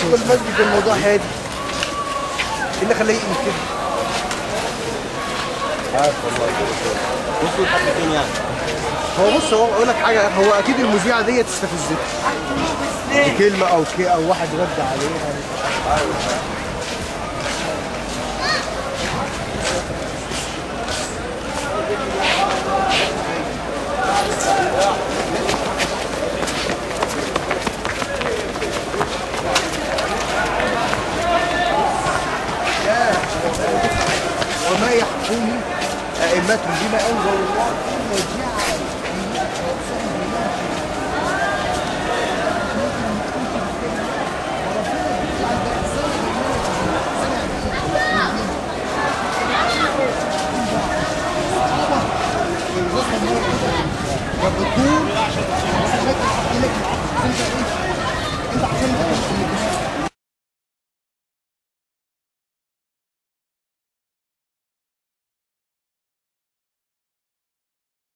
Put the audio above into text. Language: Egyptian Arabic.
يدخل المسجد الموضوع هادي ايه اللي خلاه يقلب كده عارف والله وصلوا لحد فين يعني؟ هو بص هو اقول لك حاجه هو اكيد المذيعه ديت استفزته بكلمه او كي او واحد رد عليها وما يحكم ائمتهم بما انزل الله ثم جعل وبطول